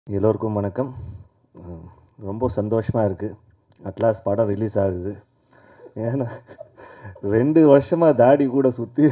எல்லோருக்கும் வணக்கம் அஹ் ரொம்ப சந்தோஷமாக இருக்குது அட்லாஸ் படம் ரிலீஸ் ஆகுது ஏன்னா ரெண்டு வருஷமாக தாடி கூட சுற்றி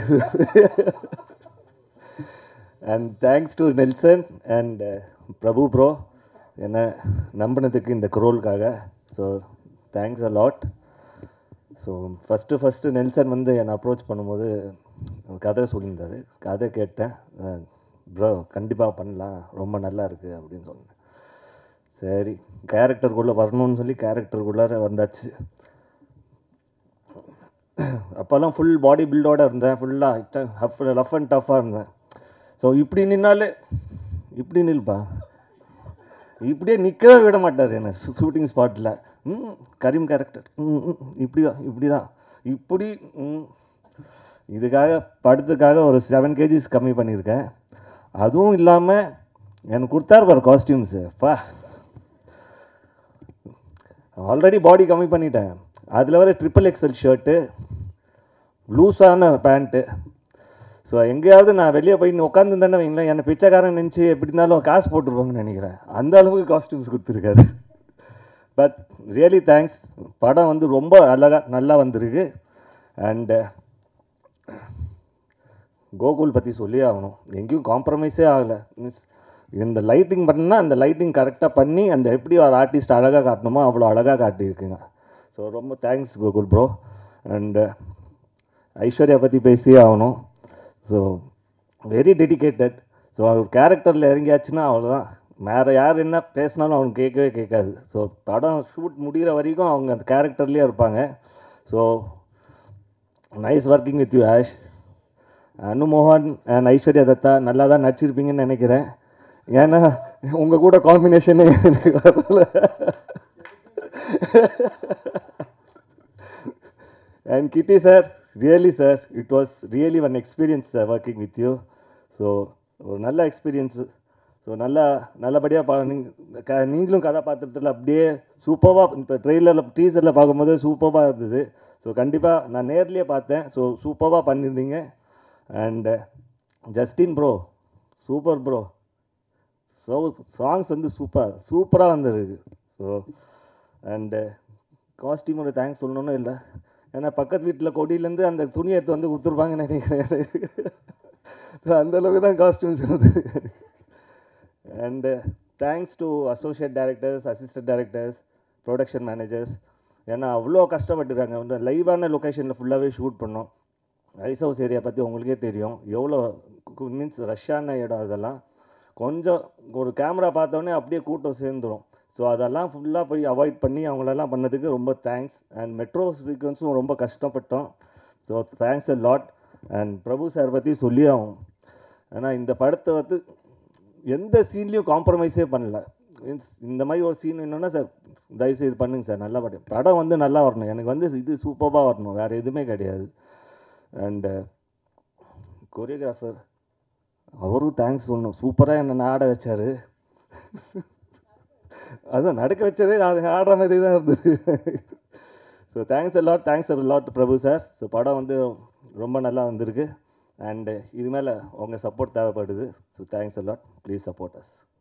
and thanks to Nelson and Prabhu bro என்னை நம்பினதுக்கு இந்த குரோலுக்காக so thanks a lot so first first Nelson வந்து என்னை அப்ரோச் பண்ணும்போது கதை சொல்லியிருந்தாரு கதை கேட்டேன் ப்ரோ கண்டிப்பாக பண்ணலாம் ரொம்ப நல்லா இருக்குது அப்படின்னு சொன்னேன் சரி கேரக்டருக்குள்ளே வரணும்னு சொல்லி கேரக்டருக்குள்ளார வந்தாச்சு அப்போல்லாம் ஃபுல் பாடி பில்டோட இருந்தேன் ஃபுல்லாக ஹஃப் ரஃப் அண்ட் டஃப்பாக இருந்தேன் ஸோ இப்படி நின்னாலே இப்படி நில்பா இப்படியே நிற்கவே விட மாட்டார் என்ன ஷூட்டிங் ஸ்பாட்டில் ம் கரீம் கேரக்டர் ம் ம், இப்படியா இப்படி தான் இப்படி ம் இதுக்காக படத்துக்காக ஒரு செவன் கேஜிஸ் கம்மி பண்ணியிருக்கேன் அதுவும் இல்லாமல் எனக்கு கொடுத்தாரு பாரு காஸ்டியூம்ஸு பா ஆல்ரெடி பாடி கம்மி பண்ணிட்டேன் அதில் வர ட்ரிபிள் எக்ஸல் ஷர்ட்டு லூஸான பேண்ட்டு ஸோ எங்கேயாவது நான் வெளியே போய் உட்காந்துருந்தேன்னு வைங்களேன் என்னை பிச்சைக்காரன் நினச்சி எப்படி இருந்தாலும் காசு போட்டுருப்பாங்கன்னு நினைக்கிறேன் அந்த அளவுக்கு காஸ்டியூம்ஸ் கொடுத்துருக்காரு பட் ரியலி தேங்க்ஸ் படம் வந்து ரொம்ப அழகாக நல்லா வந்திருக்கு அண்டு கோகுல் பற்றி சொல்லி ஆகணும் எங்கேயும் காம்ப்ரமைஸே ஆகலை மீன்ஸ் இந்த லைட்டிங் பண்ணா அந்த லைட்டிங் கரெக்டாக பண்ணி அந்த எப்படி ஒரு ஆர்டிஸ்ட் அழகாக காட்டணுமோ அவ்வளோ அழகாக காட்டியிருக்குங்க ஸோ ரொம்ப thanks Gokul bro and Aishwarya பற்றி பேசியே ஆகணும் ஸோ வெரி டெடிகேட்டட் ஸோ அவர் கேரக்டரில் இறங்கியாச்சுன்னா அவ்வளோதான் வேறு யார் என்ன பேசினாலும் அவனுக்கு கேட்கவே கேட்காது ஸோ படம் ஷூட் முடிகிற வரைக்கும் அவங்க அந்த கேரக்டர்லேயே இருப்பாங்க so nice working with you Ash Anu மோகன் அண்ட் ஐஸ்வர்யா தத்தா நல்லா தான் நடிச்சிருப்பீங்கன்னு நினைக்கிறேன் ஏன்னா உங்கள் கூட காம்பினேஷனே எனக்கு வரல and Kitty sir really sir it was really one experience sir working with you so ஒரு நல்ல எக்ஸ்பீரியன்ஸு ஸோ நல்லா நல்லபடியாக பா நீங்க- க நீங்களும் கதாபாத்திரத்தில் அப்படியே சூப்பராக இப்போ ட்ரெய்லரில் டீசரில் பார்க்கும்போது சூப்பராக இருந்தது ஸோ கண்டிப்பாக நான் நேர்லேயே பார்த்தேன் ஸோ சூப்பராக பண்ணியிருந்தீங்க and Justin bro super bro so songs வந்து சூப்பர் சூப்பராக வந்திருக்கு ஸோ அண்டு காஸ்டியூமோட தேங்க்ஸ் சொல்லணும்னு இல்லை ஏன்னா பக்கத்து வீட்டில் கொடியிலேருந்து அந்த துணி எடுத்து வந்து கொடுத்துருப்பாங்கன்னு நினைக்கிறேன் So, அந்த அளவுக்கு தான் காஸ்டியூம்ஸ் இருந்தது and thanks to associate directors assistant directors production managers ஏன்னா அவ்வளோ கஷ்டப்பட்டுருக்காங்க வந்து லைவான லொக்கேஷனில் ஃபுல்லாகவே ஷூட் பண்ணோம் ஐஸ் ஹவுஸ் ஏரியா பற்றி உங்களுக்கே தெரியும் எவ்வளோ மீன்ஸ் ரஷ்ஷான இடம் அதெல்லாம் கொஞ்சம் ஒரு கேமரா பார்த்தோன்னே அப்படியே கூட்டம் சேர்ந்துரும் ஸோ அதெல்லாம் ஃபுல்லாக போய் அவாய்ட் பண்ணி அவங்களெல்லாம் பண்ணதுக்கு ரொம்ப தேங்க்ஸ் அண்ட் மெட்ரோ சீக்வன்ஸும் ரொம்ப கஷ்டப்பட்டோம் so thanks a lot and Prabhu sir பற்றி சொல்லி ஆகும் ஏன்னா இந்த படத்தை வந்து எந்த சீன்லேயும் காம்ப்ரமைஸே பண்ணல மீன்ஸ் இந்த மாதிரி ஒரு சீன் என்னன்னா சார் தயவுசெய்து பண்ணுங்க சார் நல்லா படம் படம் வந்து நல்லா வரணும் எனக்கு வந்து இது சூப்பராக வரணும் வேறு எதுவுமே கிடையாது அண்டு கொரியோகிராஃபர் அவரும் தேங்க்ஸ் சொல்லணும் சூப்பராக என்னை ஆட வச்சார் அதான் நடக்க வச்சதே நான் ஆடுற மாதிரி தான் இருந்தது so thanks lot thanks lot Prabhu sir so படம் வந்து ரொம்ப நல்லா வந்திருக்கு அண்டு இது மேலே உங்கள் சப்போர்ட் தேவைப்படுது so thanks lot please support as